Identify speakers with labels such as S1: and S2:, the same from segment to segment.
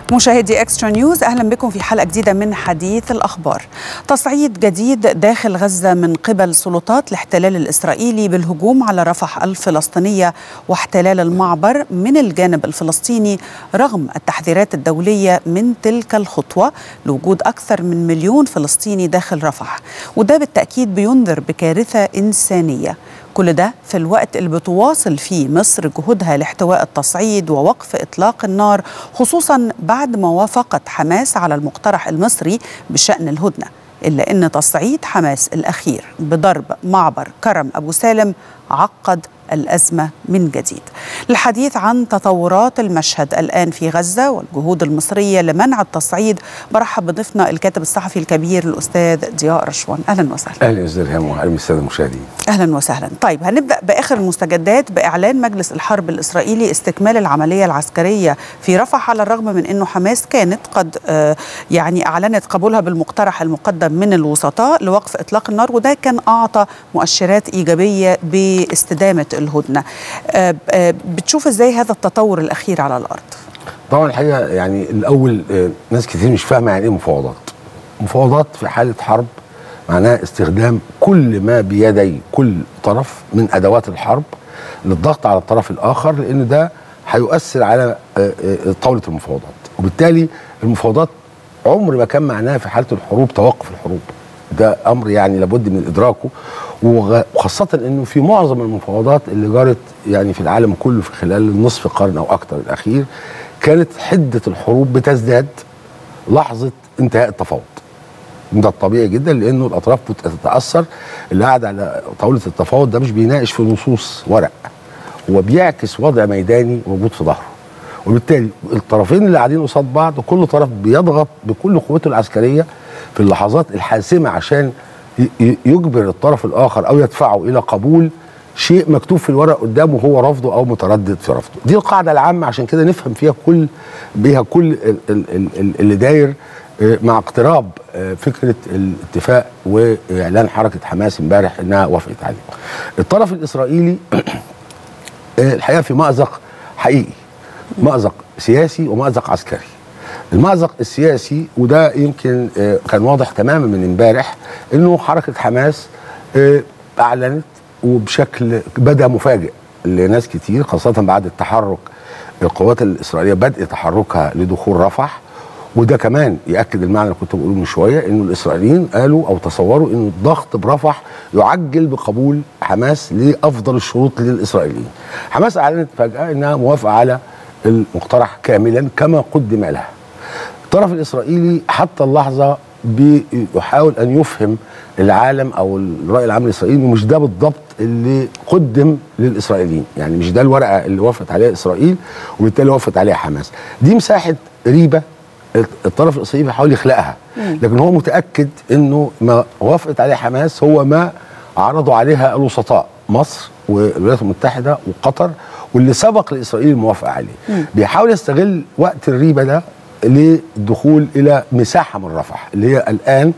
S1: مشاهدي اكسترا نيوز اهلا بكم في حلقه جديده من حديث الاخبار. تصعيد جديد داخل غزه من قبل سلطات الاحتلال الاسرائيلي بالهجوم على رفح الفلسطينيه واحتلال المعبر من الجانب الفلسطيني رغم التحذيرات الدوليه من تلك الخطوه لوجود اكثر من مليون فلسطيني داخل رفح وده بالتاكيد بينذر بكارثه انسانيه. كل ده في الوقت اللي بتواصل فيه مصر جهودها لاحتواء التصعيد ووقف اطلاق النار خصوصا بعد ما وافقت حماس على المقترح المصري بشان الهدنه الا ان تصعيد حماس الاخير بضرب معبر كرم ابو سالم عقد الازمه من جديد. للحديث عن تطورات المشهد الان في غزه والجهود المصريه لمنع التصعيد برحب بضيفنا الكاتب الصحفي الكبير الاستاذ ضياء رشوان اهلا وسهلا.
S2: اهلا استاذ هام واهلا بالساده المشاهدين.
S1: اهلا وسهلا. طيب هنبدا باخر المستجدات باعلان مجلس الحرب الاسرائيلي استكمال العمليه العسكريه في رفح على الرغم من انه حماس كانت قد آه يعني اعلنت قبولها بالمقترح المقدم من الوسطاء لوقف اطلاق النار وده كان اعطى مؤشرات ايجابيه باستدامه الهدنه. آه آه بتشوف ازاي هذا التطور الاخير على الارض؟
S2: طبعا الحقيقه يعني الاول ناس كتير مش فاهمه يعني ايه مفاوضات. مفاوضات في حاله حرب معناها استخدام كل ما بيدي كل طرف من ادوات الحرب للضغط على الطرف الاخر لان ده هيؤثر على طاوله المفاوضات وبالتالي المفاوضات عمر ما كان معناها في حاله الحروب توقف الحروب ده امر يعني لابد من ادراكه وخاصه انه في معظم المفاوضات اللي جرت يعني في العالم كله في خلال نصف قرن او اكثر الاخير كانت حده الحروب بتزداد لحظه انتهاء التفاوض ده الطبيعي جدا لانه الاطراف بتتاثر اللي قاعد على طاوله التفاوض ده مش بيناقش في نصوص ورق هو بيعكس وضع ميداني موجود في ظهره وبالتالي الطرفين اللي قاعدين قصاد بعض كل طرف بيضغط بكل قوته العسكريه في اللحظات الحاسمه عشان يجبر الطرف الاخر او يدفعه الى قبول شيء مكتوب في الورق قدامه هو رفضه او متردد في رفضه دي القاعده العامه عشان كده نفهم فيها كل بيها كل اللي داير مع اقتراب فكره الاتفاق واعلان حركه حماس امبارح انها وافقت عليه. الطرف الاسرائيلي الحقيقه في مازق حقيقي مازق سياسي ومازق عسكري. المأزق السياسي وده يمكن كان واضح تماما من امبارح انه حركه حماس اعلنت وبشكل بدا مفاجئ لناس كتير خاصه بعد التحرك القوات الاسرائيليه بدء تحركها لدخول رفح وده كمان ياكد المعنى اللي كنت بقوله من شويه انه الاسرائيليين قالوا او تصوروا انه الضغط برفح يعجل بقبول حماس لافضل الشروط للاسرائيليين. حماس اعلنت فجاه انها موافقه على المقترح كاملا كما قدم لها. الطرف الاسرائيلي حتى اللحظه بيحاول ان يفهم العالم او الراي العام الاسرائيلي مش ده بالضبط اللي قدم للاسرائيليين، يعني مش ده الورقه اللي وافقت عليها اسرائيل وبالتالي وافقت عليها حماس. دي مساحه ريبه الطرف الاسرائيلي بيحاول يخلقها لكن هو متاكد انه ما وافقت عليه حماس هو ما عرضوا عليها الوسطاء مصر والولايات المتحده وقطر واللي سبق لاسرائيل الموافقه عليه مم. بيحاول يستغل وقت الريبه ده للدخول الى مساحه من رفح اللي هي الان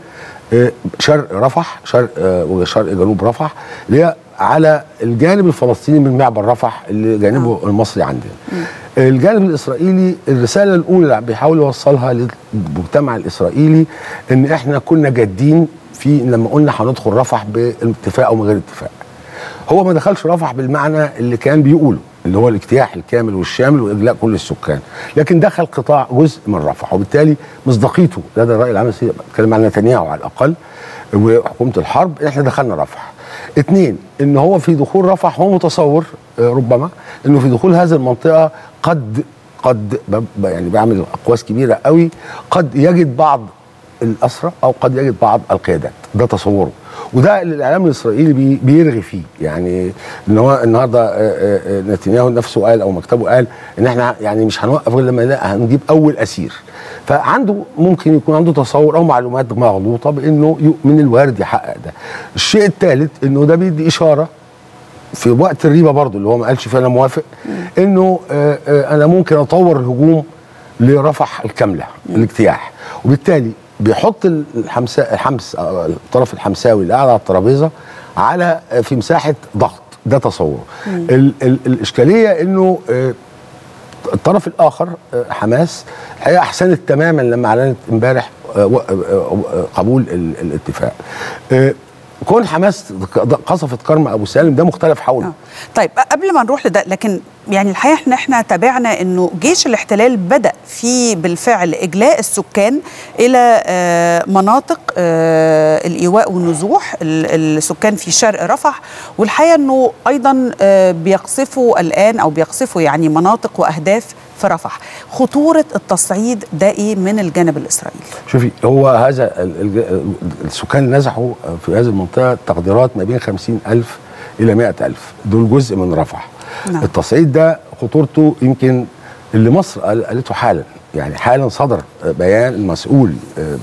S2: شرق رفح شرق وشرق جنوب رفح اللي هي على الجانب الفلسطيني من معبر رفح اللي جانبه آه. المصري عندنا مم. الجانب الاسرائيلي الرساله الاولى اللي بيحاول يوصلها للمجتمع الاسرائيلي ان احنا كنا جادين في لما قلنا هندخل رفح باتفاق او من غير اتفاق هو ما دخلش رفح بالمعنى اللي كان بيقوله اللي هو الاجتياح الكامل والشامل واجلاء كل السكان لكن دخل قطاع جزء من رفح وبالتالي مصداقيته لدى الراي العام بتكلم عن نتنياهو على الاقل وحكومه الحرب احنا دخلنا رفح اثنين ان هو في دخول رفح هو متصور ربما انه في دخول هذه المنطقه قد قد يعني بعمل اقواس كبيره قوي قد يجد بعض الاسرى او قد يجد بعض القيادات ده تصوره وده اللي الاعلام الاسرائيلي بي بيرغي فيه يعني ان هو النهارده نتنياهو نفسه قال او مكتبه قال ان احنا يعني مش هنوقف غير لما هنجيب اول اسير فعنده ممكن يكون عنده تصور او معلومات مغلوطه بانه من الوارد يحقق ده الشيء الثالث انه ده بيدي اشاره في وقت الريبه برضه اللي هو ما قالش فيه انا موافق انه آآ آآ انا ممكن اطور الهجوم لرفح الكامله الاجتياح وبالتالي بيحط الحمسا الحمس الطرف الحمساوي اللي قاعد على الترابيزه على في مساحه ضغط ده تصوره ال ال الاشكاليه انه الطرف الاخر آه، حماس الحقيقه احسنت تماما لما اعلنت امبارح آه، و- آه، آه، قبول ال- الاتفاق آه، كون حماس قصفت كرم ابو سالم ده مختلف حوله
S1: آه. طيب قبل ما نروح لده لكن يعني الحقيقه احنا احنا تابعنا انه جيش الاحتلال بدا في بالفعل اجلاء السكان الى آه، مناطق آه، الايواء والنزوح ال- السكان في شرق رفح والحقيقه انه ايضا آه، بيقصفوا الان او بيقصفوا يعني مناطق واهداف في رفح خطوره التصعيد ده ايه من الجانب الاسرائيلي
S2: شوفي هو هذا ال- ال- السكان اللي نزحوا في هذه المنطقه تقديرات ما بين 50 ألف إلى 100 ألف دول جزء من رفح
S1: نعم.
S2: التصعيد ده خطورته يمكن اللي مصر قال- قالته حالا يعني حالا صدر بيان المسؤول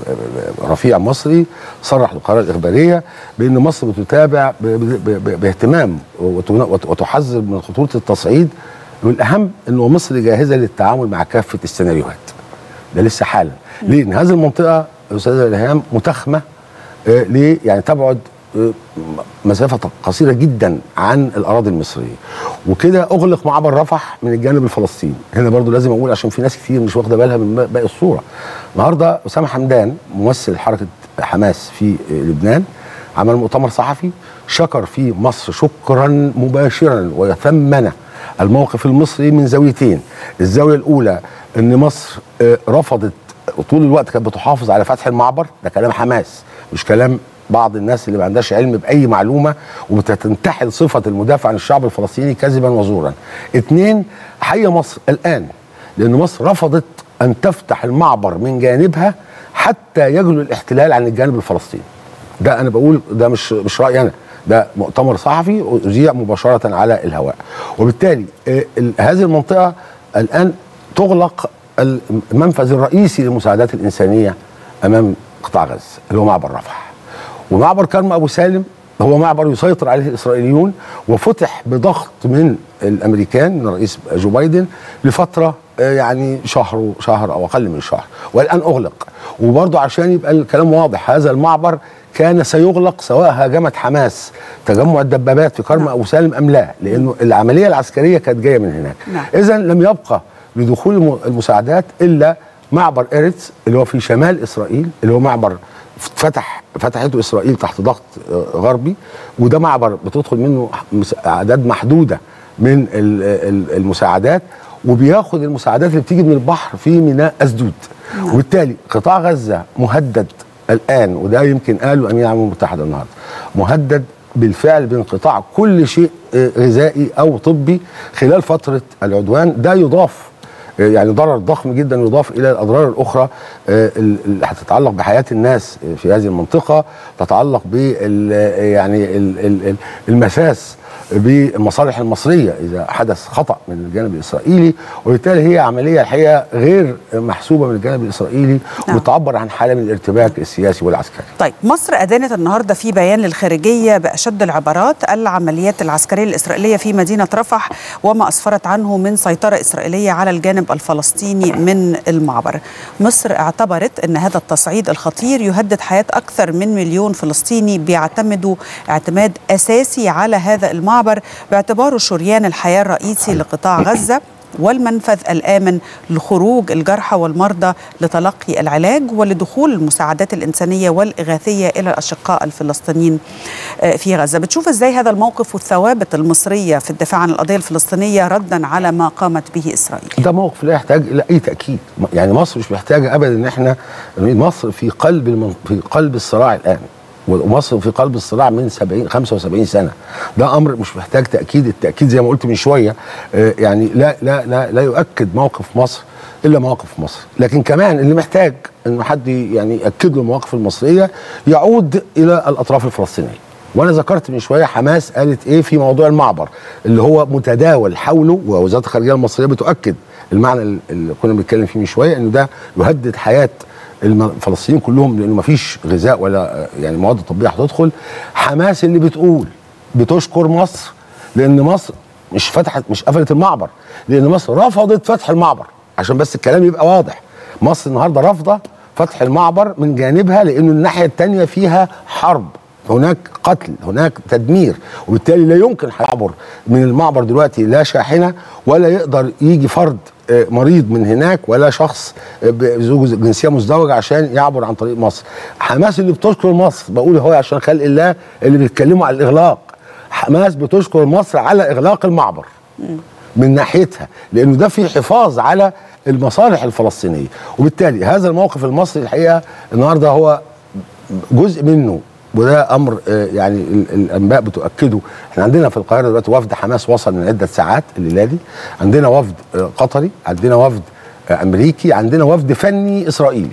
S2: رفيع مصري صرح بالقرار الإخبارية بأن مصر بتتابع ب- ب- ب- باهتمام وت- وت- وتحذر من خطورة التصعيد والأهم أنه مصر جاهزة للتعامل مع كافة السيناريوهات ده لسه حالا ليه؟ ان هذه المنطقه استاذه الهام متخمه آه ليه؟ يعني تبعد آه مسافه قصيره جدا عن الاراضي المصريه وكده اغلق معبر رفح من الجانب الفلسطيني هنا برضو لازم اقول عشان في ناس كتير مش واخده بالها من باقي الصوره النهارده اسامه حمدان ممثل حركه حماس في آه لبنان عمل مؤتمر صحفي شكر فيه مصر شكرا مباشرا وثمن الموقف المصري من زاويتين الزاويه الاولى ان مصر آه، رفضت طول الوقت كانت بتحافظ على فتح المعبر ده كلام حماس مش كلام بعض الناس اللي ما عندهاش علم باي معلومه وبتنتحل صفه المدافع عن الشعب الفلسطيني كذبا وزورا. اتنين حي مصر الان لان مصر رفضت ان تفتح المعبر من جانبها حتى يجلو الاحتلال عن الجانب الفلسطيني. ده انا بقول ده مش مش رايي انا ده مؤتمر صحفي اذيع مباشره على الهواء وبالتالي آه، ال- هذه المنطقه الان تغلق المنفذ الرئيسي للمساعدات الانسانيه امام قطاع غزه اللي هو معبر رفح ومعبر كرم ابو سالم هو معبر يسيطر عليه الاسرائيليون وفتح بضغط من الامريكان من الرئيس جو بايدن لفتره آه، يعني شهر شهر او اقل من شهر والان اغلق وبرضه عشان يبقى الكلام واضح هذا المعبر كان سيغلق سواء هاجمت حماس تجمع الدبابات في كرم ابو سالم ام لا لانه العمليه العسكريه كانت جايه من هناك
S1: نعم.
S2: اذا لم يبقى لدخول الم- المساعدات الا معبر اريتس اللي هو في شمال اسرائيل اللي هو معبر فتح فتحته اسرائيل تحت ضغط آه، غربي وده معبر بتدخل منه مس- اعداد محدوده من ال- ال- المساعدات وبياخد المساعدات اللي بتيجي من البحر في ميناء اسدود وبالتالي قطاع غزه مهدد الان وده يمكن قالوا امين الامم المتحده النهارده مهدد بالفعل بانقطاع كل شيء آه، غذائي او طبي خلال فتره العدوان ده يضاف آه، يعني ضرر ضخم جدا يضاف الى الاضرار الاخرى آه، ال- اللي هتتعلق بحياه الناس آه، في هذه المنطقه تتعلق بال آه، يعني ال- ال- ال- المساس بالمصالح المصريه اذا حدث خطا من الجانب الاسرائيلي وبالتالي هي عمليه الحقيقه غير محسوبه من الجانب الاسرائيلي
S1: نعم.
S2: وتعبر عن حاله من الارتباك السياسي والعسكري
S1: طيب مصر أدانت النهاردة في بيان للخارجية بأشد العبارات العمليات العسكرية الإسرائيلية في مدينة رفح وما أسفرت عنه من سيطرة إسرائيلية على الجانب الفلسطيني من المعبر مصر اعتبرت أن هذا التصعيد الخطير يهدد حياة أكثر من مليون فلسطيني بيعتمدوا اعتماد أساسي على هذا المعبر باعتباره شريان الحياة الرئيسي لقطاع غزة والمنفذ الآمن لخروج الجرحى والمرضى لتلقي العلاج ولدخول المساعدات الإنسانية والإغاثية إلى الأشقاء الفلسطينيين آه، في غزة بتشوف إزاي هذا الموقف والثوابت المصرية في الدفاع عن القضية الفلسطينية ردا على ما قامت به إسرائيل
S2: ده موقف لا يحتاج الى اي تاكيد يعني مصر مش محتاجه ابدا ان احنا مصر في قلب المن... في قلب الصراع الان ومصر في قلب الصراع من 70 75 سنه ده امر مش محتاج تاكيد التاكيد زي ما قلت من شويه آه، يعني لا لا لا لا يؤكد موقف مصر الا موقف مصر لكن كمان اللي محتاج انه حد يعني ياكد له المواقف المصريه يعود الى الاطراف الفلسطينيه وانا ذكرت من شويه حماس قالت ايه في موضوع المعبر اللي هو متداول حوله ووزاره الخارجيه المصريه بتؤكد المعنى اللي كنا بنتكلم فيه من شويه انه ده يهدد حياه الم- الفلسطينيين كلهم لانه مفيش غذاء ولا آه، يعني مواد طبيه هتدخل حماس اللي بتقول بتشكر مصر لان مصر مش فتحت مش قفلت المعبر لان مصر رفضت فتح المعبر عشان بس الكلام يبقى واضح مصر النهارده رافضه فتح المعبر من جانبها لانه الناحيه الثانيه فيها حرب هناك قتل هناك تدمير وبالتالي لا يمكن هيعبر من المعبر دلوقتي لا شاحنه ولا يقدر يجي فرد آه، مريض من هناك ولا شخص آه، بزوج جنسيه مزدوجه عشان يعبر عن طريق مصر حماس اللي بتشكر مصر بقول هو عشان خلق الله اللي بيتكلموا على الاغلاق حماس بتشكر مصر على اغلاق المعبر من ناحيتها لانه ده في حفاظ على المصالح الفلسطينيه وبالتالي هذا الموقف المصري الحقيقه النهارده هو جزء منه وده امر آه، يعني ال- الانباء بتؤكده احنا عندنا في القاهره دلوقتي وفد حماس وصل من عده ساعات الليله دي عندنا وفد آه، قطري عندنا وفد آه، امريكي عندنا وفد فني اسرائيلي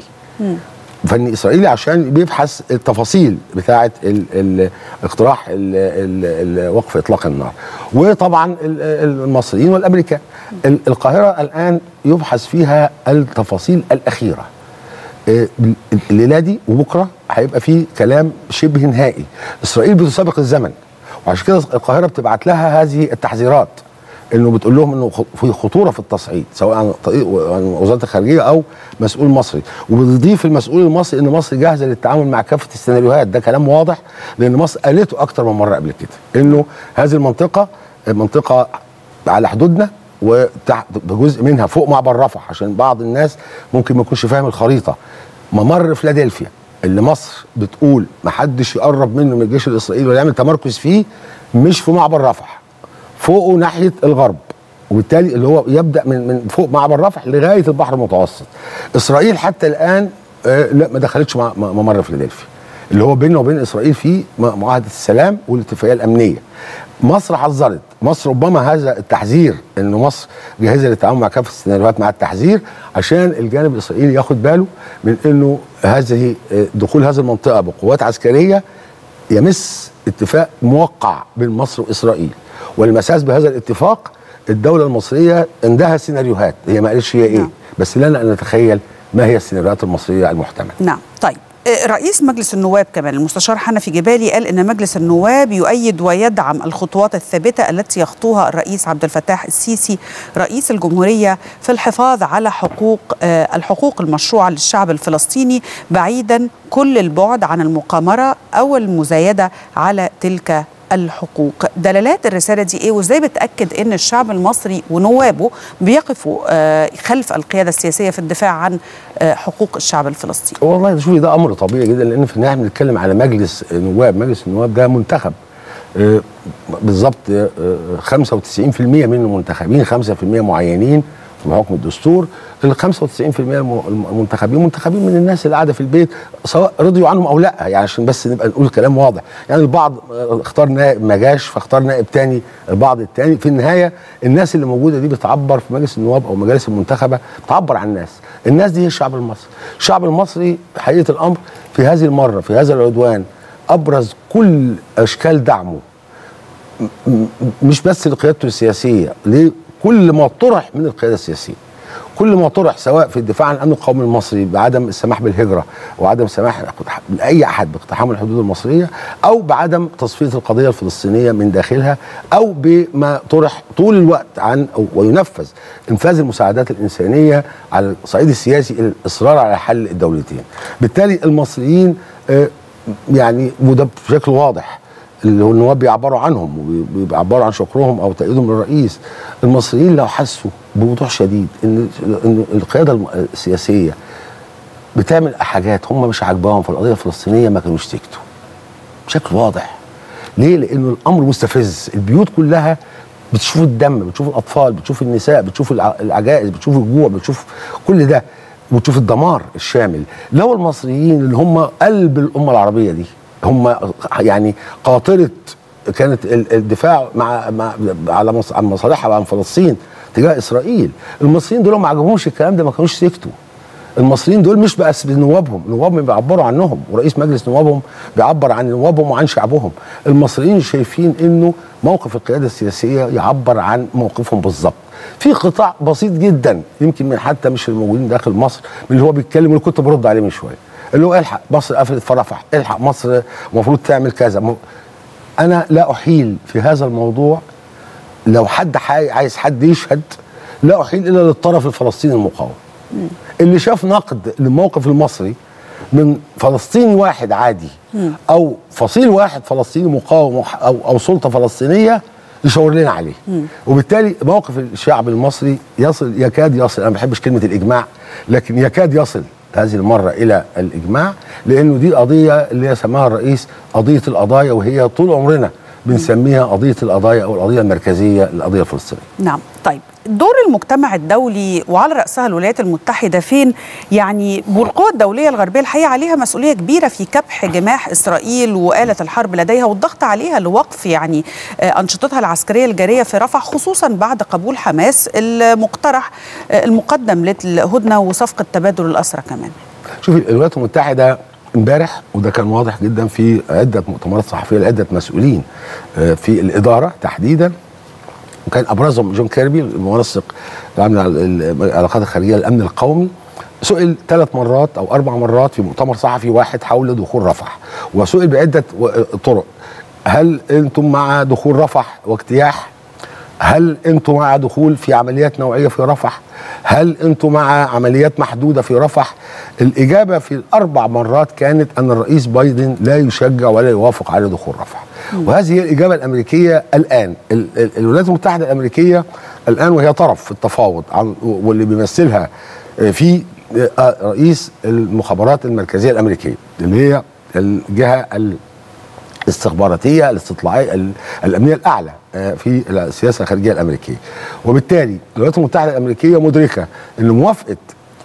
S2: فني اسرائيلي عشان بيبحث التفاصيل بتاعه ال- ال- اقتراح ال- ال- ال- وقف اطلاق النار وطبعا ال- المصريين والامريكان ال- القاهره الان يبحث فيها التفاصيل الاخيره آه، الليله دي وبكره هيبقى في كلام شبه نهائي اسرائيل بتسابق الزمن وعشان كده القاهره بتبعت لها هذه التحذيرات انه بتقول لهم انه خ- في خطوره في التصعيد سواء عن طريق عن وزاره الخارجيه او مسؤول مصري وبتضيف المسؤول المصري ان مصر جاهزه للتعامل مع كافه السيناريوهات ده كلام واضح لان مصر قالته اكتر من مره قبل كده انه هذه المنطقه منطقه على حدودنا وتحت بجزء منها فوق معبر رفح عشان بعض الناس ممكن ما يكونش فاهم الخريطه ممر فيلادلفيا اللي مصر بتقول ما حدش يقرب منه من الجيش الاسرائيلي ولا يعمل تمركز فيه مش في معبر رفح فوقه ناحيه الغرب وبالتالي اللي هو يبدا من من فوق معبر رفح لغايه البحر المتوسط اسرائيل حتى الان آه لا ما دخلتش مع- مع- ممر فيلادلفيا اللي هو بيننا وبين اسرائيل في م- معاهده السلام والاتفاقيه الامنيه مصر حذرت مصر ربما هذا التحذير ان مصر جاهزه للتعامل مع كافه السيناريوهات مع التحذير عشان الجانب الاسرائيلي ياخد باله من انه هذه آه، دخول هذه المنطقه بقوات عسكريه يمس اتفاق موقع بين مصر واسرائيل والمساس بهذا الاتفاق الدوله المصريه عندها سيناريوهات هي ما قالتش هي ايه
S1: نعم.
S2: بس لنا ان نتخيل ما هي السيناريوهات المصريه المحتمله
S1: نعم طيب آه، رئيس مجلس النواب كمان المستشار حنفي جبالي قال ان مجلس النواب يؤيد ويدعم الخطوات الثابته التي يخطوها الرئيس عبد الفتاح السيسي رئيس الجمهوريه في الحفاظ على حقوق آه، الحقوق المشروعه للشعب الفلسطيني بعيدا كل البعد عن المقامره او المزايده على تلك الحقوق دلالات الرسالة دي إيه وإزاي بتأكد أن الشعب المصري ونوابه بيقفوا آه، خلف القيادة السياسية في الدفاع عن آه، حقوق الشعب الفلسطيني
S2: والله ده شوفي ده امر طبيعي جدا لان في النهايه بنتكلم على مجلس نواب مجلس النواب ده منتخب آه، بالظبط آه، آه، 95% منه منتخبين 5% معينين بحكم الدستور ال 95% الم- المنتخبين منتخبين من الناس اللي قاعده في البيت سواء رضيوا عنهم او لا يعني عشان بس نبقى نقول كلام واضح يعني البعض آه، اختار نائب ما جاش فاختار نائب تاني البعض التاني في النهايه الناس اللي موجوده دي بتعبر في مجلس النواب او مجالس المنتخبه بتعبر عن الناس الناس دي هي الشعب المصري الشعب المصري حقيقه الامر في هذه المره في هذا العدوان ابرز كل اشكال دعمه م- مش بس لقيادته السياسيه لكل ما طرح من القياده السياسيه كل ما طرح سواء في الدفاع عن الامن القومي المصري بعدم السماح بالهجره وعدم السماح لاي احد باقتحام الحدود المصريه او بعدم تصفيه القضيه الفلسطينيه من داخلها او بما طرح طول الوقت عن أو وينفذ انفاذ المساعدات الانسانيه على الصعيد السياسي الى الاصرار على حل الدولتين. بالتالي المصريين آه، يعني وده بشكل واضح اللي هو النواب بيعبروا عنهم وبيعبروا عن شكرهم او تأييدهم للرئيس المصريين لو حسوا بوضوح شديد ان ان القياده الم- السياسيه بتعمل حاجات هم مش عاجباهم في القضيه الفلسطينيه ما كانوش سكتوا بشكل واضح ليه لانه الامر مستفز البيوت كلها بتشوف الدم بتشوف الاطفال بتشوف النساء بتشوف الع- العجائز بتشوف الجوع بتشوف كل ده وتشوف الدمار الشامل لو المصريين اللي هم قلب الامه العربيه دي هم يعني قاطره كانت ال- الدفاع مع, مع على مص- عن مصالحها وعن فلسطين تجاه اسرائيل المصريين دول ما عجبهمش الكلام ده ما كانوش سكتوا المصريين دول مش بس بنوابهم نوابهم بيعبروا عنهم ورئيس مجلس نوابهم بيعبر عن نوابهم وعن شعبهم المصريين شايفين انه موقف القياده السياسيه يعبر عن موقفهم بالظبط في قطاع بسيط جدا يمكن من حتى مش الموجودين داخل مصر من اللي هو بيتكلم اللي كنت برد عليه من شويه اللي هو الحق مصر قفلت في رفح الحق مصر المفروض تعمل كذا م- انا لا احيل في هذا الموضوع لو حد حي- عايز حد يشهد لا احيل الا للطرف الفلسطيني المقاوم اللي شاف نقد للموقف المصري من فلسطيني واحد عادي او فصيل واحد فلسطيني مقاوم وح- او او سلطه فلسطينيه يشاور لنا عليه وبالتالي موقف الشعب المصري يصل يكاد يصل انا ما بحبش كلمه الاجماع لكن يكاد يصل هذه المره الى الاجماع لانه دي قضيه اللي سماها الرئيس قضيه القضايا وهي طول عمرنا بنسميها قضيه القضايا او القضيه المركزيه القضيه الفلسطينيه
S1: نعم طيب دور المجتمع الدولي وعلى رأسها الولايات المتحدة فين يعني والقوى الدولية الغربية الحقيقة عليها مسؤولية كبيرة في كبح جماح إسرائيل وآلة الحرب لديها والضغط عليها لوقف يعني أنشطتها العسكرية الجارية في رفح خصوصا بعد قبول حماس المقترح المقدم للهدنة وصفقة تبادل الأسرى كمان
S2: شوفي الولايات المتحدة امبارح وده كان واضح جدا في عدة مؤتمرات صحفية لعدة مسؤولين في الإدارة تحديدا وكان ابرزهم جون كيربي المنسق العام العلاقات الخارجيه للامن القومي سئل ثلاث مرات او اربع مرات في مؤتمر صحفي واحد حول دخول رفح وسئل بعده طرق هل انتم مع دخول رفح واجتياح هل انتم مع دخول في عمليات نوعيه في رفح هل انتم مع عمليات محدوده في رفح الاجابه في الاربع مرات كانت ان الرئيس بايدن لا يشجع ولا يوافق على دخول رفح وهذه هي الاجابه الامريكيه الان ال ال الولايات المتحده الامريكيه الان وهي طرف في التفاوض عن واللي بيمثلها في رئيس المخابرات المركزيه الامريكيه اللي هي الجهه الاستخباراتيه الاستطلاعيه الامنيه الاعلى في السياسه الخارجيه الامريكيه وبالتالي الولايات المتحده الامريكيه مدركه ان موافقه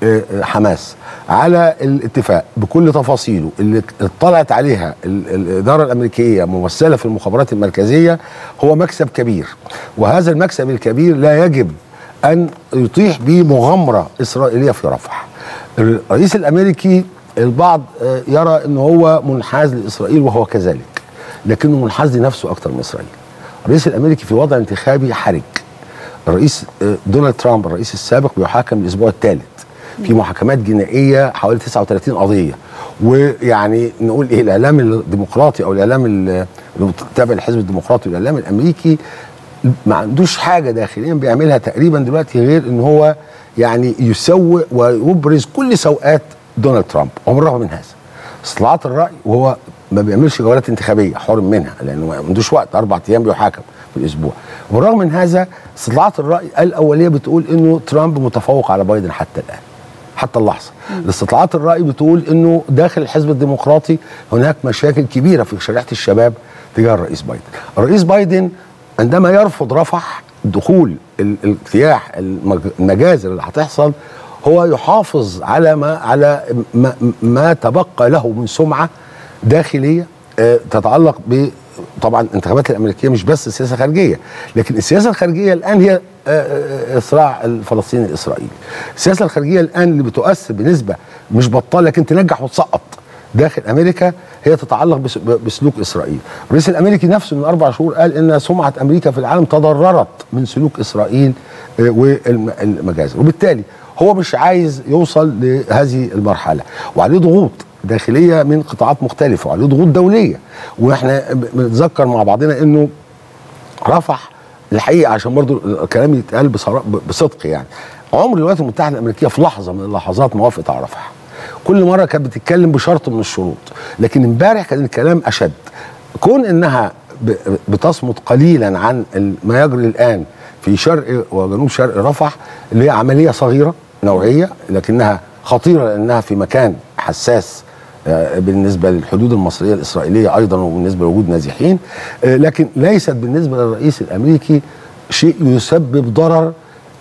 S2: حماس على الاتفاق بكل تفاصيله اللي اطلعت عليها الاداره الامريكيه ممثله في المخابرات المركزيه هو مكسب كبير وهذا المكسب الكبير لا يجب ان يطيح به مغامره اسرائيليه في رفح الرئيس الامريكي البعض يرى ان هو منحاز لاسرائيل وهو كذلك لكنه منحاز لنفسه اكثر من اسرائيل الرئيس الامريكي في وضع انتخابي حرج الرئيس دونالد ترامب الرئيس السابق بيحاكم الاسبوع الثالث في محاكمات جنائيه حوالي 39 قضيه ويعني نقول ايه الاعلام الديمقراطي او الاعلام اللي تابع للحزب الديمقراطي والاعلام الامريكي ما عندوش حاجه داخليا بيعملها تقريبا دلوقتي غير ان هو يعني يسوق ويبرز كل سوءات دونالد ترامب ومن الرغم من هذا استطلاعات الراي وهو ما بيعملش جولات انتخابيه حرم منها لانه ما عندوش وقت اربع ايام بيحاكم في الاسبوع وبالرغم من هذا استطلاعات الراي الاوليه بتقول انه ترامب متفوق على بايدن حتى الان حتى اللحظه الاستطلاعات الراي بتقول انه داخل الحزب الديمقراطي هناك مشاكل كبيره في شريحه الشباب تجاه الرئيس بايدن الرئيس بايدن عندما يرفض رفح دخول الاجتياح المجازر اللي هتحصل هو يحافظ على ما على ما, ما تبقى له من سمعه داخليه تتعلق ب طبعا الانتخابات الامريكيه مش بس السياسه الخارجيه لكن السياسه الخارجيه الان هي الصراع الفلسطيني الاسرائيلي السياسه الخارجيه الان اللي بتؤثر بنسبه مش بطاله لكن تنجح وتسقط داخل امريكا هي تتعلق بسلوك اسرائيل الرئيس الامريكي نفسه من اربع شهور قال ان سمعه امريكا في العالم تضررت من سلوك اسرائيل والمجازر وبالتالي هو مش عايز يوصل لهذه المرحله وعليه ضغوط داخليه من قطاعات مختلفه وعليه ضغوط دوليه واحنا بنتذكر مع بعضنا انه رفح الحقيقه عشان برضو الكلام يتقال بصدق يعني عمر الولايات المتحده الامريكيه في لحظه من اللحظات ما وافقت على رفح كل مره كانت بتتكلم بشرط من الشروط لكن امبارح كان الكلام اشد كون انها بتصمت قليلا عن ما يجري الان في شرق وجنوب شرق رفح اللي هي عمليه صغيره نوعيه لكنها خطيره لانها في مكان حساس بالنسبه للحدود المصريه الاسرائيليه ايضا وبالنسبه لوجود نازحين لكن ليست بالنسبه للرئيس الامريكي شيء يسبب ضرر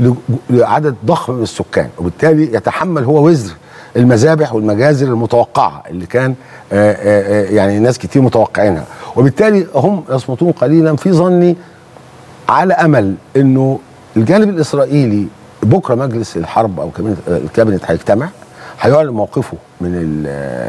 S2: لعدد ضخم من السكان وبالتالي يتحمل هو وزر المذابح والمجازر المتوقعه اللي كان يعني ناس كتير متوقعينها وبالتالي هم يصمتون قليلا في ظني على امل انه الجانب الاسرائيلي بكره مجلس الحرب او الكابينت هيجتمع هيعلن موقفه من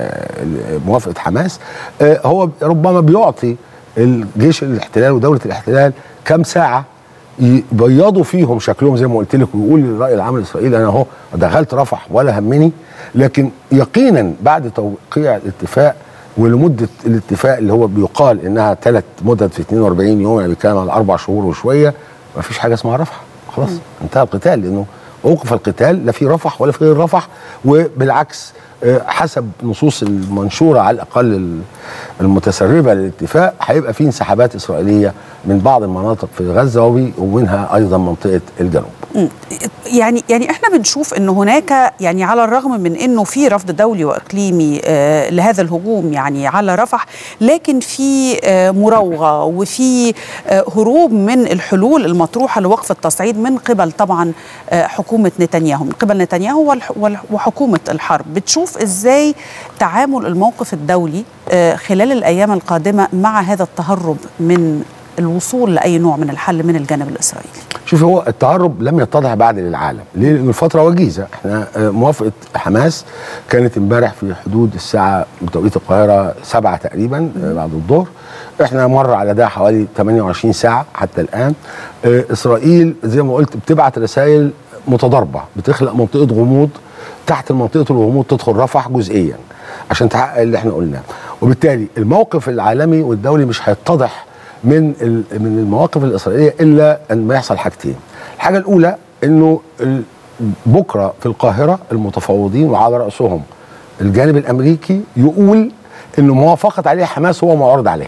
S2: موافقه حماس هو ربما بيعطي الجيش الاحتلال ودوله الاحتلال كم ساعه يبيضوا فيهم شكلهم زي ما قلت لك ويقول للراي العام الاسرائيلي انا اهو دخلت رفح ولا همني لكن يقينا بعد توقيع الاتفاق ولمده الاتفاق اللي هو بيقال انها ثلاث مدد في 42 يوم يعني بيتكلم على اربع شهور وشويه ما فيش حاجه اسمها رفح خلاص انتهى القتال لانه اوقف القتال لا في رفح ولا في غير رفح وبالعكس آه، حسب نصوص المنشوره على الاقل ال- المتسربه للاتفاق هيبقى في انسحابات اسرائيليه من بعض المناطق في غزه وبي- ومنها ايضا منطقه الجنوب.
S1: مم. يعني يعني احنا بنشوف ان هناك يعني على الرغم من انه في رفض دولي واقليمي آه لهذا الهجوم يعني على رفح لكن في آه مراوغه وفي آه هروب من الحلول المطروحه لوقف التصعيد من قبل طبعا آه حكومه نتنياهو من قبل نتنياهو والح- والح- وحكومه الحرب بتشوف ازاي تعامل الموقف الدولي آه خلال الايام القادمه مع هذا التهرب من الوصول لاي نوع من الحل من الجانب الاسرائيلي
S2: شوف هو التهرب لم يتضح بعد للعالم ليه لان الفتره وجيزه احنا آه، موافقه حماس كانت امبارح في حدود الساعه بتوقيت القاهره سبعة تقريبا آه، بعد الظهر احنا مر على ده حوالي 28 ساعه حتى الان آه، اسرائيل زي ما قلت بتبعت رسائل متضاربه بتخلق منطقه غموض تحت منطقه الغموض تدخل رفح جزئيا عشان تحقق اللي احنا قلناه وبالتالي الموقف العالمي والدولي مش هيتضح من ال- من المواقف الاسرائيليه الا ان ما يحصل حاجتين الحاجه الاولى انه ال- بكره في القاهره المتفاوضين وعلى راسهم الجانب الامريكي يقول انه موافقه عليه حماس هو معارض عليها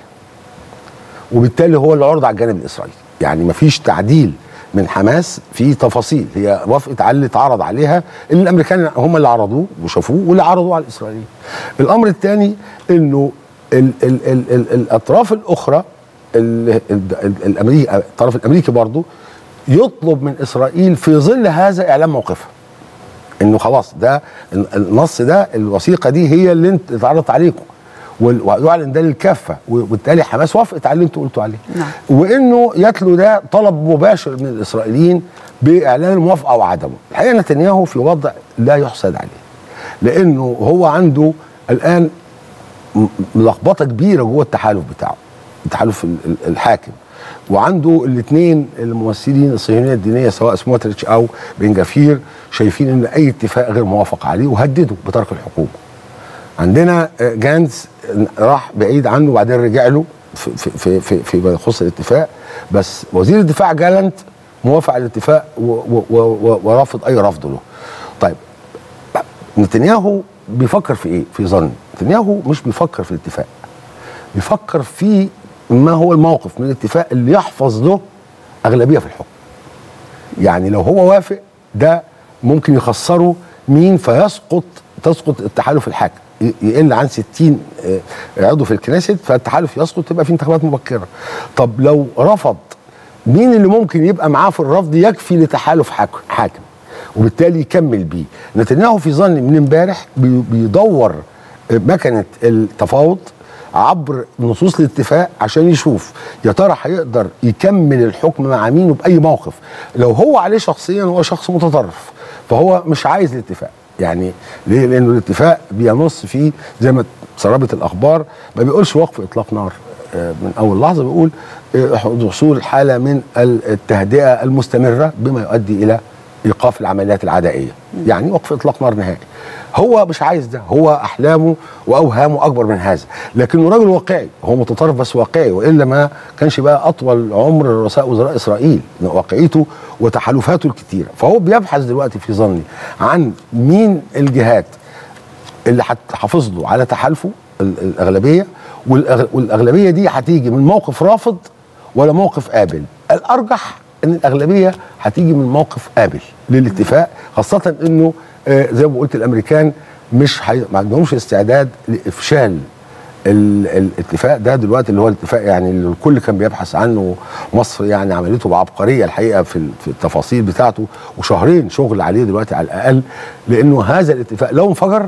S2: وبالتالي هو اللي عرض على الجانب الاسرائيلي يعني مفيش تعديل من حماس في تفاصيل هي وافقت على اللي اتعرض عليها اللي الامريكان هم اللي عرضوه وشافوه واللي عرضوه على الاسرائيليين الامر الثاني انه ال ال ال ال الاطراف الاخرى ال ال ال الامريكي الطرف الامريكي برضه يطلب من اسرائيل في ظل هذا اعلان موقفها انه خلاص ده ال- النص ده الوثيقه دي هي اللي انت اتعرضت عليكم وال- ويعلن ده للكافه وبالتالي حماس وافقت على اللي انتوا قلتوا عليه
S1: نعم.
S2: وانه يتلو ده طلب مباشر من الاسرائيليين باعلان الموافقه او عدمه الحقيقه نتنياهو في وضع لا يحسد عليه لانه هو عنده الان م- لخبطه كبيره جوه التحالف بتاعه التحالف ال- ال- الحاكم وعنده الاثنين الممثلين الصهيونيه الدينيه سواء سموتريتش او بن جفير شايفين ان اي اتفاق غير موافق عليه وهددوا بترك الحكومه عندنا آه، جانز راح بعيد عنه وبعدين رجع له في في في في, في يخص الاتفاق بس وزير الدفاع جالنت موافق على الاتفاق و- و- و- و- ورافض اي رفض له. طيب نتنياهو بيفكر في ايه؟ في ظن نتنياهو مش بيفكر في الاتفاق بيفكر في ما هو الموقف من الاتفاق اللي يحفظ له اغلبيه في الحكم يعني لو هو وافق ده ممكن يخسره مين فيسقط تسقط التحالف الحاكم ي- يقل عن 60 آه، عضو في الكنيست فالتحالف يسقط تبقى في انتخابات مبكره طب لو رفض مين اللي ممكن يبقى معاه في الرفض يكفي لتحالف حاك- حاكم وبالتالي يكمل بيه نتنياهو في ظني من امبارح بي- بيدور آه، مكنه التفاوض عبر نصوص الاتفاق عشان يشوف يا ترى هيقدر يكمل الحكم مع مين وباي موقف لو هو عليه شخصيا هو شخص متطرف فهو مش عايز الاتفاق يعني ليه لانه الاتفاق بينص فيه زي ما سربت الاخبار ما بيقولش وقف اطلاق نار آه، من اول لحظه بيقول آه، حصول حاله من التهدئه المستمره بما يؤدي الى ايقاف العمليات العدائيه يعني وقف اطلاق نار نهائي هو مش عايز ده هو احلامه واوهامه اكبر من هذا لكنه راجل واقعي هو متطرف بس واقعي والا ما كانش بقى اطول عمر رؤساء وزراء اسرائيل لأن واقعيته وتحالفاته الكتيره فهو بيبحث دلوقتي في ظني عن مين الجهات اللي هتحافظ له على تحالفه ال- الاغلبيه والأغ- والاغلبيه دي هتيجي من موقف رافض ولا موقف قابل الارجح ان الاغلبيه هتيجي من موقف قابل للاتفاق خاصه انه آه، زي ما قلت الامريكان مش حي... ما عندهمش استعداد لافشال ال- الاتفاق ده دلوقتي اللي هو الاتفاق يعني اللي الكل كان بيبحث عنه مصر يعني عملته بعبقريه الحقيقه في ال- في التفاصيل بتاعته وشهرين شغل عليه دلوقتي على الاقل لانه هذا الاتفاق لو انفجر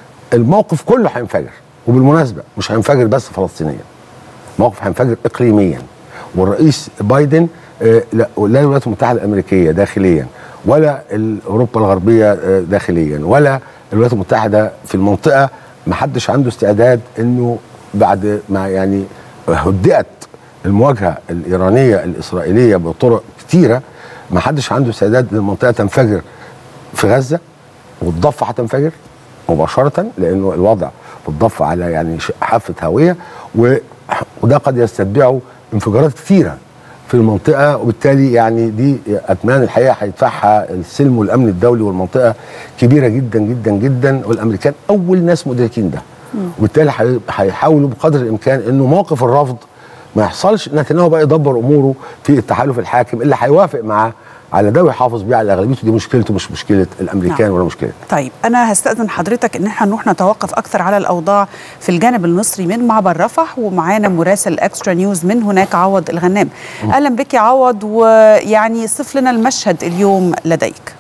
S2: الموقف كله هينفجر وبالمناسبه مش هينفجر بس فلسطينيا موقف هينفجر اقليميا والرئيس بايدن آه، لا لا الولايات المتحده الامريكيه داخليا ولا ال- اوروبا الغربيه آه، داخليا ولا الولايات المتحده في المنطقه ما حدش عنده استعداد انه بعد ما يعني هدئت المواجهه الايرانيه الاسرائيليه بطرق كتيره ما حدش عنده استعداد ان المنطقه تنفجر في غزه والضفه هتنفجر مباشره لانه الوضع في الضفه على يعني ش- حافه هاويه و- وده قد يستتبعه انفجارات كثيره في المنطقه وبالتالي يعني دي اثمان الحقيقه هيدفعها السلم والامن الدولي والمنطقه كبيره جدا جدا جدا والامريكان اول ناس مدركين ده وبالتالي هي- هيحاولوا بقدر الامكان انه موقف الرفض ما يحصلش نتنياهو بقى يدبر اموره في التحالف الحاكم اللي هيوافق معاه على ده ويحافظ بيه على اغلبيته دي مشكلته مش مشكله الامريكان
S1: نعم.
S2: ولا مشكله
S1: طيب أنا هستأذن حضرتك إن احنا نروح نتوقف أكثر على الأوضاع في الجانب المصري من معبر رفح ومعانا مراسل اكسترا نيوز من هناك عوض الغنام أهلا بك يا عوض ويعني صف لنا المشهد اليوم لديك